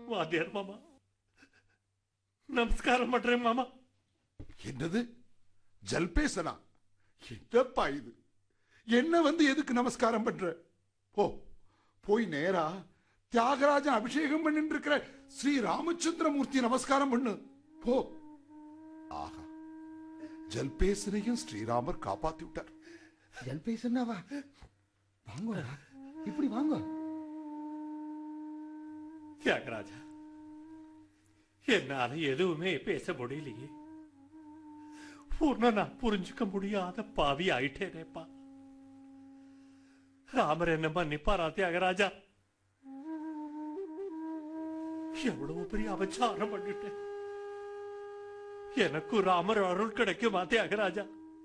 வாத்தியார் மாமா நமஸ்காரம் பண்றேன் மாமா என்னது ஜல்பேசனா என்னப்பா இது என்ன வந்து எதுக்கு நமஸ்காரம் பண்ற போ போய் நேரா தியாகராஜன் அபிஷேகம் பண்ணிட்டு இருக்கிற ஸ்ரீ ராமச்சந்திரமூர்த்தி நமஸ்காரம் பண்ணு போ ஆஹா ஜல்பேசனையும் ஸ்ரீராமர் காப்பாத்தி விட்டார் ஜல்பேசன்னாவா வாங்க இப்படி வாங்க தியாகராஜா என்னால எதுவுமே பேச முடியலையே உன்னை நான் புரிஞ்சுக்க முடியாத பாவி ஆயிட்டேனேப்பா ராமர் என்ன மன்னிப்பாரா தியாகராஜா எவ்வளவு பெரிய அபச்சாரம் பண்ணிட்டேன் எனக்கு ராமர் அருள் கிடைக்குமா தியாகராஜா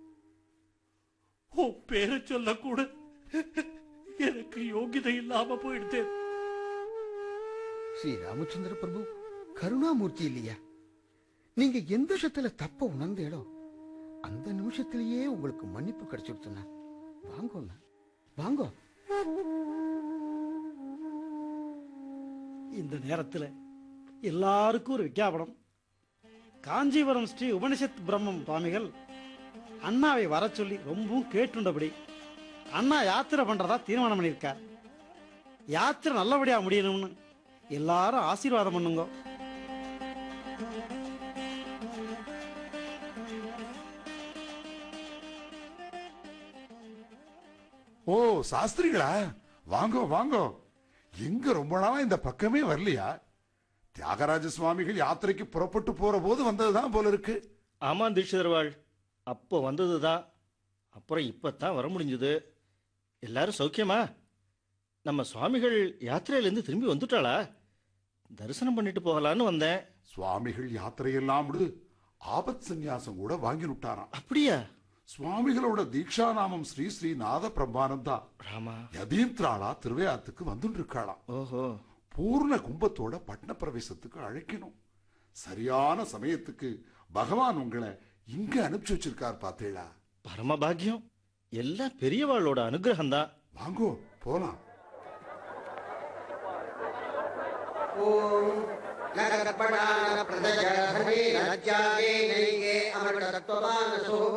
உன் பேரை சொல்லக்கூட எனக்கு யோகிதை இல்லாம போயிடுதேன் ஸ்ரீ ராமச்சந்திர பிரபு கருணாமூர்த்தி இல்லையா நீங்க எந்த விஷயத்துல தப்ப உணர்ந்தேடோ அந்த நிமிஷத்திலேயே உங்களுக்கு மன்னிப்பு கிடைச்சிருச்சுண்ணா வாங்கண்ணா வாங்கோ இந்த நேரத்தில் எல்லாருக்கும் ஒரு விஞ்ஞாபனம் காஞ்சிபுரம் ஸ்ரீ உபனிஷத் பிரம்மம் சுவாமிகள் அண்ணாவை வர சொல்லி ரொம்பவும் கேட்டுண்டபடி அண்ணா யாத்திரை பண்றதா தீர்மானம் பண்ணியிருக்கார் யாத்திரை நல்லபடியா முடியணும்னு எல்லாரும் ஆசீர்வாதம் பண்ணுங்க ஓ சாஸ்திரிகளா வாங்கோ வாங்கோ எங்க ரொம்ப நாளா இந்த பக்கமே வரலையா தியாகராஜ சுவாமிகள் யாத்திரைக்கு புறப்பட்டு போற போது வந்ததுதான் போல இருக்கு ஆமாம் தீட்சிதர்வாள் அப்போ வந்தது தான் அப்புறம் இப்போ தான் வர முடிஞ்சது எல்லாரும் சௌக்கியமா நம்ம சுவாமிகள் யாத்திரையிலேருந்து திரும்பி வந்துட்டாளா தரிசனம் பண்ணிட்டு போகலான்னு வந்தேன் சுவாமிகள் யாத்திரையெல்லாம் விடு ஆபத் சந்நியாசம் கூட வாங்கி விட்டாராம் அப்படியா சுவாமிகளோட தீக்ஷா நாமம் ஸ்ரீ ஸ்ரீ நாத பிரம்மானந்தா ராமா யதீந்திராளா திருவையாத்துக்கு வந்துட்டு இருக்காளாம் ஓஹோ பூர்ண கும்பத்தோட பட்ன பிரவேசத்துக்கு அழைக்கணும் சரியான சமயத்துக்கு பகவான் உங்களை இங்க அனுப்பிச்சு வச்சிருக்கார் பாத்தீங்களா பரமபாகியம் எல்லாம் பெரியவாளோட அனுகிரகம் தான் வாங்கோ போலாம் நகரப்படான பிரதஜ தர்மே ராஜ்யாவே நைகே அமர்த்தத்வமானசோ